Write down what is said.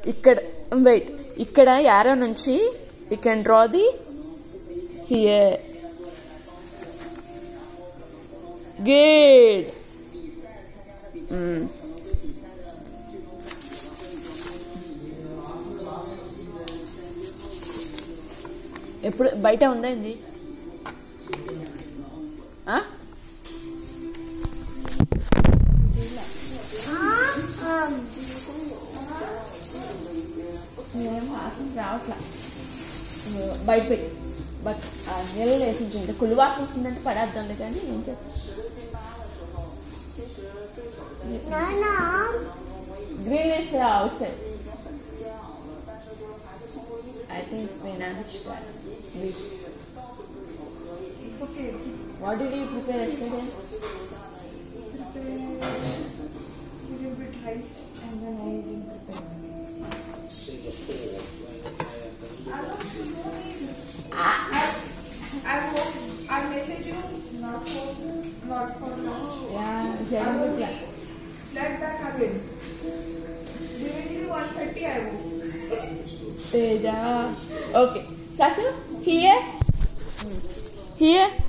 ఇక్కడ వెయిట్ ఇక్కడ యారో నుంచి you can draw the here good ఎప్పుడు బయట ఉందా ఏంది ఆ? నేను వాసన రావట్లా బయట పెట్టి బట్ ఆ నీళ్ళు వేసి ఉంటే కుళ్ళు వాసన వస్తుందంటే పడేద్దాంలే కానీ ఏం చేస్తాం నానా green is outside I think it's been managed that weeks. It's okay. What did you prepare yesterday? Prepare little bit rice and then I didn't prepare. I hope I message you not for not for now. Yeah, he had a good plan. Flat back again. Immediately 130 I will. Teja. Okay. Sasu, here. Here.